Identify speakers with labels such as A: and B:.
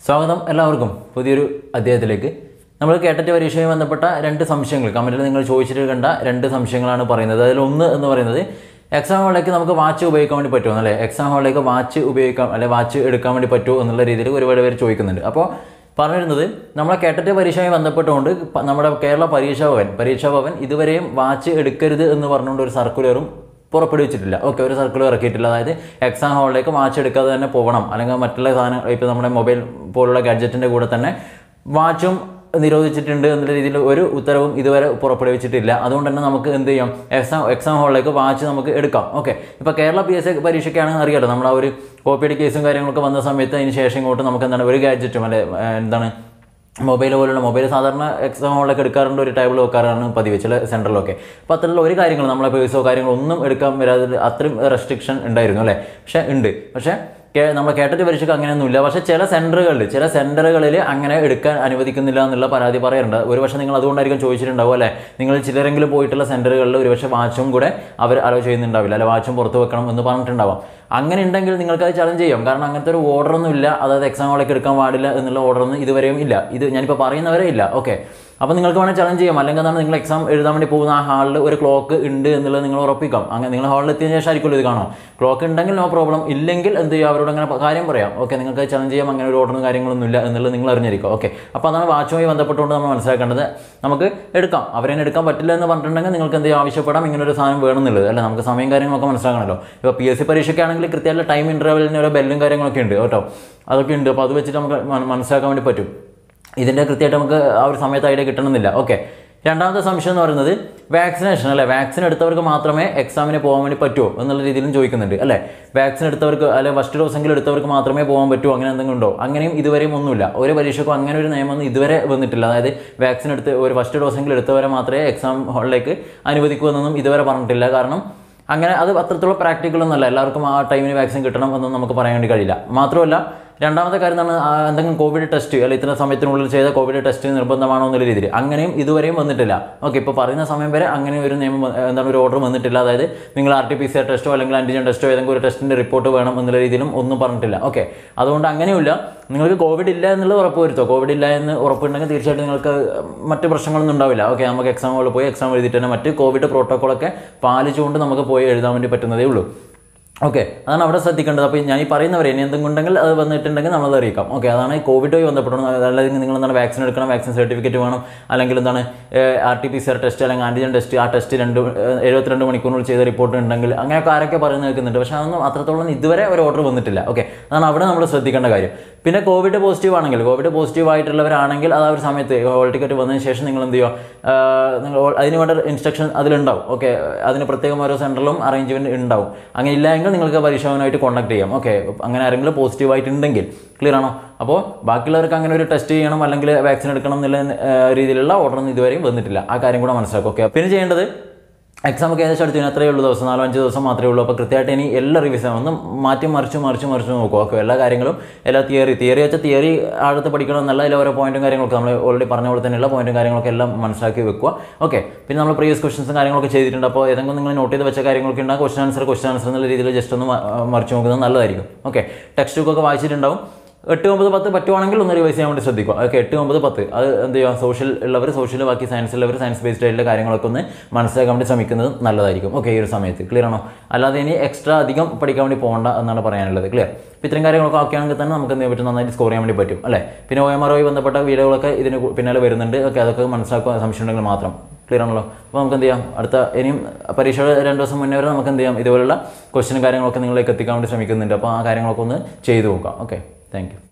A: സ്വാഗതം എല്ലാവർക്കും പുതിയൊരു അധ്യായത്തിലേക്ക് നമ്മൾ കേട്ടറ്റ് പരീക്ഷയുമായി ബന്ധപ്പെട്ട രണ്ട് സംശയങ്ങൾ കമൻറ്റിൽ നിങ്ങൾ ചോദിച്ചിട്ട് കണ്ട രണ്ട് സംശയങ്ങളാണ് പറയുന്നത് അതിൽ ഒന്ന് എന്ന് പറയുന്നത് എക്സാം ഹാളിലേക്ക് നമുക്ക് വാച്ച് ഉപയോഗിക്കാൻ വേണ്ടി പറ്റുമോ അല്ലേ എക്സാം ഹാളിലേക്ക് വാച്ച് ഉപയോഗിക്കാം അല്ലെ വാച്ച് എടുക്കാൻ വേണ്ടി പറ്റുമോ എന്നുള്ള രീതിയിൽ ഒരുപാട് പേര് ചോദിക്കുന്നുണ്ട് അപ്പോൾ പറഞ്ഞിരുന്നത് നമ്മളെ കേട്ടറ്റ് പരീക്ഷയുമായി ബന്ധപ്പെട്ടുകൊണ്ട് പ- നമ്മുടെ കേരള പരീക്ഷാ ഭവൻ പരീക്ഷാ ഭവൻ ഇതുവരെയും വാച്ച് എടുക്കരുത് എന്ന് പറഞ്ഞുകൊണ്ട് ഒരു സർക്കുലറും പുറപ്പെടുവിച്ചിട്ടില്ല ഓക്കെ ഒരു സർക്കിൾ ഇറക്കിയിട്ടില്ല അതായത് എക്സാം ഹാളിലേക്ക് വാച്ച് എടുക്കാതെ തന്നെ പോകണം അല്ലെങ്കിൽ മറ്റുള്ള സാധനം ഇപ്പോൾ നമ്മുടെ മൊബൈൽ പോലുള്ള ഗാഡ്ജറ്റിൻ്റെ കൂടെ തന്നെ വാച്ചും നിരോധിച്ചിട്ടുണ്ട് എന്നുള്ള രീതിയിൽ ഒരു ഉത്തരവും ഇതുവരെ പുറപ്പെടുവിച്ചിട്ടില്ല അതുകൊണ്ട് തന്നെ നമുക്ക് എന്ത് ചെയ്യാം എക്സാം എക്സാം ഹാളിലേക്ക് വാച്ച് നമുക്ക് എടുക്കാം ഓക്കെ ഇപ്പോൾ കേരള പി എസ് സി പരീക്ഷയ്ക്കാണെങ്കിൽ അറിയാലോ നമ്മൾ ആ ഒരു കോപ്പിയടി കേസും കാര്യങ്ങളൊക്കെ വന്ന സമയത്ത് അതിന് ശേഷം ഇങ്ങോട്ട് നമുക്ക് എന്താണ് ഒരു ഗാഡ്ജറ്റും അല്ലെ ഏഹ്, എന്താണ് മൊബൈൽ പോലുള്ള മൊബൈൽ സാധാരണ എക്സാം ഹോളിലൊക്കെ എടുക്കാറുണ്ട് ഒരു ടേബിൾ വെക്കാറാണ് പതിവ് ചില സെൻറ്ററിലൊക്കെ അപ്പോൾ അത്തരത്തിലുള്ള ഒരു കാര്യങ്ങൾ നമ്മളെ പേഴ്സോ കാര്യങ്ങളോ ഒന്നും എടുക്കാൻ വരാതെ അത്രയും റെസ്ട്രിക്ഷൻ ഉണ്ടായിരുന്നു അല്ലേ പക്ഷേ ഉണ്ട് പക്ഷേ കേ- നമ്മളെ കേട്ടറ്റ് പരീക്ഷയ്ക്ക് അങ്ങനെയൊന്നുമില്ല പക്ഷേ ചില സെൻറ്ററുകളിൽ ചില സെൻറ്ററുകളിൽ അങ്ങനെ എടുക്കാൻ അനുവദിക്കുന്നില്ല എന്നുള്ള പരാതി പറയാറുണ്ട് ഒരുപക്ഷെ നിങ്ങൾ അതുകൊണ്ടായിരിക്കും ചോദിച്ചിട്ടുണ്ടാവും അല്ലേ നിങ്ങൾ ചിലരെങ്കിലും പോയിട്ടുള്ള സെൻറ്ററുകളിൽ ഒരുപക്ഷെ വാച്ചും കൂടെ അവർ അലോ ചെയ്യുന്നുണ്ടാവില്ല അല്ലെ വാച്ചും പുറത്ത് വെക്കണം എന്ന് പറഞ്ഞിട്ടുണ്ടാവാം അങ്ങനെ ഉണ്ടെങ്കിൽ നിങ്ങൾക്ക് അത് ചലഞ്ച് ചെയ്യാം കാരണം അങ്ങനത്തെ ഒരു ഓർഡറൊന്നും ഇല്ല അതായത് എക്സാം ഹോളിലേക്ക് എടുക്കാൻ പാടില്ല എന്നുള്ള ഓർഡറൊന്നും ഇതുവരെയും ഇല്ല ഇത് ഞാനിപ്പോൾ പറയുന്നവരെ ഇല്ല ഓക്കെ അപ്പോൾ നിങ്ങൾക്ക് വേണമെങ്കിൽ ചലഞ്ച് ചെയ്യാം അല്ലെങ്കിൽ എന്താണ് നിങ്ങൾ എക്സാം എഴുതാൻ വേണ്ടി പോകുന്ന ആ ഹാളിൽ ഒരു ക്ലോക്ക് ഉണ്ട് എന്നുള്ളത് നിങ്ങൾ ഉറപ്പിക്കാം അങ്ങനെ നിങ്ങൾ ഹാളിൽ എത്തിയതിനു ശേഷം ആയിരിക്കുമല്ലോ ഇത് കാണാം ക്ലോക്ക് ഉണ്ടെങ്കിൽ നോ പ്രോബ്ലം ഇല്ലെങ്കിൽ എന്ത് ചെയ്യുക അവരോട് അങ്ങനെ പ- കാര്യം പറയാം ഓക്കെ നിങ്ങൾക്ക് ചലഞ്ച് ചെയ്യാം അങ്ങനെ ഒരു ഓർഡറും കാര്യങ്ങളൊന്നും ഇല്ല എന്നുള്ളത് നിങ്ങൾ അറിഞ്ഞിരിക്കും ഓക്കെ അപ്പോൾ അതാണ് വാച്ചുമായി ബന്ധപ്പെട്ടുകൊണ്ട് നമ്മൾ മനസ്സിലാക്കേണ്ടത് നമുക്ക് എടുക്കാം അവരെ എടുക്കാൻ പറ്റില്ല എന്ന് പറഞ്ഞിട്ടുണ്ടെങ്കിൽ നിങ്ങൾക്ക് എന്ത് ചെയ്യാം ആവശ്യപ്പെടാം ഇങ്ങനെ ഒരു സാധനം വേണമെന്നുള്ളത് അല്ല നമുക്ക് സമയം കാര്യങ്ങളൊക്കെ മനസ്സിലാക്കണമല്ലോ ഇപ്പോൾ പി എസ് സി പരീക്ഷയ്ക്കാണെങ്കിൽ കൃത്യമായിട്ടുള്ള ടൈം ഇൻ്റർവെലിന് ഓരോ ബെല്ലും കാര്യങ്ങളൊക്കെ ഉണ്ട് കേട്ടോ അതൊക്കെ ഉണ്ട് അപ്പോൾ അത് വെച്ചിട്ട് നമുക്ക് മന- മനസ്സിലാക്കാൻ വേണ്ടി പറ്റും ഇതിൻ്റെ കൃത്യമായിട്ട് നമുക്ക് ആ ഒരു സമയത്ത് ഐഡിയ കിട്ടണമെന്നില്ല ഓക്കെ രണ്ടാമത്തെ സംശയം എന്ന് പറയുന്നത് വാക്സിനേഷൻ അല്ലേ വാക്സിൻ എടുത്തവർക്ക് മാത്രമേ എക്സാമിന് പോകാൻ വേണ്ടി പറ്റുമോ എന്നുള്ള രീതിയിലും ചോദിക്കുന്നുണ്ട് അല്ലേ വാക്സിൻ എടുത്തവർക്ക് അല്ലെ ഫസ്റ്റ് ഡോസെങ്കിലും എടുത്തവർക്ക് മാത്രമേ പോകാൻ പറ്റൂ അങ്ങനെ എന്തെങ്കിലും ഉണ്ടോ അങ്ങനെയും ഇതുവരെയും ഒന്നുമില്ല ഒരു പരീക്ഷയ്ക്കും അങ്ങനെ ഒരു നിയമം ഇതുവരെ വന്നിട്ടില്ല അതായത് വാക്സിൻ എടുത്ത് ഒരു ഫസ്റ്റ് ഡോസെങ്കിലും എടുത്തവരെ മാത്രമേ എക്സാം ഹാളിലേക്ക് അനുവദിക്കൂ എന്നൊന്നും ഇതുവരെ പറഞ്ഞിട്ടില്ല കാരണം അങ്ങനെ അത് അത്രത്തോളം പ്രാക്ടിക്കൽ ഒന്നല്ല എല്ലാവർക്കും ആ ടൈമിന് വാക്സിൻ കിട്ടണം എന്നൊന്നും നമുക്ക് പറയാൻ വേണ്ടി കഴിയില്ല മാത്രമല്ല രണ്ടാമത്തെ കാര്യം എന്താണ് ആ എന്തെങ്കിലും കോവിഡ് ടെസ്റ്റ് അല്ലെങ്കിൽ ഇത്ര സമയത്തിനുള്ളിൽ ചെയ്ത കോവിഡ് ടെസ്റ്റ് നിർബന്ധമാണോ എന്നുള്ള രീതിയിൽ അങ്ങനെയും ഇതുവരെയും വന്നിട്ടില്ല ഓക്കെ ഇപ്പോൾ പറയുന്ന സമയം വരെ അങ്ങനെ ഒരു നിയമം വ- എന്താണ് ഒരു ഓർഡർ വന്നിട്ടില്ല അതായത് നിങ്ങൾ R T P C R ടെസ്റ്റോ അല്ലെങ്കിൽ ആൻറ്റിജൻ ടെസ്റ്റോ ഏതെങ്കിലും ഒരു ടെസ്റ്റിൻ്റെ റിപ്പോർട്ട് വേണം എന്നുള്ള രീതിയിലും ഒന്നും പറഞ്ഞിട്ടില്ല ഓക്കെ അതുകൊണ്ട് അങ്ങനെയില്ല നിങ്ങൾക്ക് കോവിഡ് ഇല്ല എന്നുള്ളത് ഉറപ്പ് വരുത്തോ കോവിഡ് ഇല്ല എന്ന് ഉറപ്പുണ്ടെങ്കിൽ തീർച്ചയായിട്ടും നിങ്ങൾക്ക് മറ്റ് പ്രശ്നങ്ങളൊന്നും ഉണ്ടാവില്ല ഓക്കെ നമുക്ക് എക്സാം ഹോളിൽ പോയി എക്സാം എഴുതിയിട്ട് തന്നെ മറ്റ് കോവിഡ് പ്രോട്ടോക്കോളൊക്കെ പാലിച്ചുകൊണ്ട് നമുക്ക് പോയി എഴുതാൻ വേണ്ടി പറ്റുന്നതേ ഉള്ളൂ ഓക്കെ അതാണ് അവിടെ ശ്രദ്ധിക്കേണ്ടത് അപ്പോൾ ഞാൻ ഈ പറയുന്നവരെ ഇനി എന്തെങ്കിലും ഉണ്ടെങ്കിൽ അത് വന്നിട്ടുണ്ടെങ്കിൽ നമ്മളത് അറിയിക്കാം ഓക്കെ അതാണ് ഈ കോവിഡുമായി ബന്ധപ്പെടണം അല്ലെങ്കിൽ നിങ്ങൾ എന്താണ് വാക്സിൻ എടുക്കണം വാക്സിൻ സർട്ടിഫിക്കറ്റ് വേണം അല്ലെങ്കിൽ എന്താണ് R T P C R test അല്ലെങ്കിൽ ആൻറ്റിജൻ ടെസ്റ്റ് ആ ടെസ്റ്റ് രണ്ട് ഏഹ്, എഴുപത്തിരണ്ട് മണിക്കൂറിനുള്ളിൽ ചെയ്ത റിപ്പോർട്ട് ഉണ്ടെങ്കിൽ അങ്ങനെയൊക്കെ ആരൊക്കെ പറയുന്നത് കേൾക്കുന്നുണ്ട് പക്ഷേ അതൊന്നും അത്രത്തോളം ഇതുവരെ ഒരു ഓർഡർ വന്നിട്ടില്ല ഓക്കെ അതാണ് അവിടെ നമ്മൾ ശ്രദ്ധിക്കേണ്ട കാര്യം പിന്നെ കോവിഡ് പോസിറ്റീവ് ആണെങ്കിൽ കോവിഡ് പോസിറ്റീവ് ആയിട്ടുള്ളവരാണെങ്കിൽ അത് ആ ഒരു സമയത്ത് ഹോൾ ടിക്കറ്റ് വന്നതിന് ശേഷം നിങ്ങൾ എന്ത് ചെയ്യുക ആഹ്, നിങ്ങൾ ഓൾ- അതിന് വേണ്ട ഇൻസ്ട്രക്ഷൻ അതിലുണ്ടാവും ഓക്കെ അതിന് പ്രത്യേകം ഓരോ സെൻറ്ററിലും അറേഞ്ച്മെൻറ്റ് ഉണ്ടാവും അങ്ങനെ ഇല്ല എങ്കിൽ നിങ്ങൾക്ക് പരീക്ഷകനായിട്ട് കോൺടാക്ട് ചെയ്യാം ഓക്കെ അങ്ങനെ ആരെങ്കിലും പോസിറ്റീവ് ആയിട്ടുണ്ടെങ്കിൽ ക്ലിയർ ആണോ അപ്പോൾ ബാക്കിയുള്ളവർക്ക് അങ്ങനെ ഒരു ടെസ്റ്റ് ചെയ്യണം അല്ലെങ്കിൽ വാക്സിൻ എടുക്കണം എന്നുള്ള ആഹ്, രീതിയിലുള്ള ഓർഡറൊന്നും ഇതുവരെയും വന്നിട്ടില്ല ആ കാര്യം കൂടെ മനസ്സിലാക്കും ഓക്കെ പിന്നെ ചെയ്യേണ്ടത് എക്സാം ഒക്കെ ഏകദേശം അടുത്ത് അത്രയേ ഉള്ളൂ ദിവസം നാലോ അഞ്ച് ദിവസം മാത്രമേ ഉള്ളൂ അപ്പോൾ കൃത്യമായിട്ട് ഇനി എല്ലാ റിവിഷൻ ഒന്ന് മാറ്റി മറിച്ച് മറിച്ച് മറിച്ച് നോക്കുക ഓക്കെ എല്ലാ കാര്യങ്ങളും എല്ലാ തിയറി തിയറി വെച്ചാൽ തിയറി ആഴത്ത് പഠിക്കണം എന്നല്ല അതിൽ ഓരോ പോയിന്റും കാര്യങ്ങളൊക്കെ നമ്മൾ ഓൾറെഡി പറഞ്ഞ പോലെ തന്നെയുള്ള പോയിന്റും കാര്യങ്ങളൊക്കെ എല്ലാം മനസ്സിലാക്കി വെക്കുക ഓക്കെ പിന്നെ നമ്മൾ പ്രീവിയസ് ക്വസ്റ്റൻസും കാര്യങ്ങളൊക്കെ ചെയ്തിട്ടുണ്ട് അപ്പോൾ ഏതെങ്കിലും നിങ്ങൾ നോട്ട് ചെയ്ത് വെച്ച കാര്യങ്ങളൊക്കെ ഉണ്ടാകും ക്വസ്റ്റൻ ആൻസർ ക്വസ്റ്റൻ ആൻസർ എന്നുള്ള രീതിയിൽ ജസ്റ്റ് ഒന്ന് മ- മറിച്ച് നോക്കുന്നത് നല്ലതായിരിക്കും ഓക്കെ ടെക്സ്റ്റ് ബുക്കൊക്കെ വായിച്ചിട്ടുണ്ടാവും എട്ട് ഒമ്പത് പത്ത് പറ്റുവാണെങ്കിൽ ഒന്ന് റിവൈസ് ചെയ്യാൻ വേണ്ടി ശ്രദ്ധിക്കുക ഓക്കെ എട്ട് ഒമ്പത് പത്ത് അത് എന്ത് ചെയ്യുക സോഷ്യൽ ഉള്ളവർ സോഷ്യൽ ബാക്കി സയൻസ് ഉള്ളവർ സയൻസ് ബേസ്ഡ് ആയിട്ടുള്ള കാര്യങ്ങളൊക്കെ ഒന്ന് മനസ്സിലാക്കാൻ വേണ്ടി ശ്രമിക്കുന്നത് നല്ലതായിരിക്കും ഓക്കെ ഈ ഒരു സമയത്ത് ക്ലിയർ ആണോ അല്ലാതെ ഇനി എക്സ്ട്രാ അധികം പഠിക്കാൻ വേണ്ടി പോകണ്ട എന്നാണ് പറയാനുള്ളത് ക്ലിയർ അപ്പോൾ ഇത്രയും കാര്യങ്ങളൊക്കെ ഓക്കെ ആണെങ്കിൽ തന്നെ നമുക്ക് എന്ത് ചെയ്യാൻ പറ്റും നന്നായിട്ട് സ്കോർ ചെയ്യാൻ വേണ്ടി പറ്റും അല്ലേ പിന്നെ ഒ എം ആർ ബന്ധപ്പെട്ട വീഡിയോകളൊക്കെ ഇതിന് കു- പിന്നാലെ വരുന്നുണ്ട് ഓക്കെ അതൊക്കെ മനസ്സിലാക്കുക സംശയം ഉണ്ടെങ്കിൽ മാത്രം ക്ലിയർ ആണല്ലോ അപ്പോൾ നമുക്ക് എന്ത് ചെയ്യാം അടുത്ത ഇനിയും പരീക്ഷയുടെ രണ്ട് ദിവസം മുന്നേ വരെ നമുക്ക് എന്ത് ചെയ്യാം ഇതുപോലുള്ള ക്വസ്റ്റ്യനും കാര്യങ്ങളൊക്കെ നിങ്ങളിലേക്ക് എത്തിക്കാൻ വേണ്ടി ശ്രമിക്കുന്നുണ്ട് അപ്പോൾ ആ കാര്യങ്ങളൊക്കെ ഒന്ന് ചെയ്തു നോക്കാം ഓക്കെ താങ്ക് യു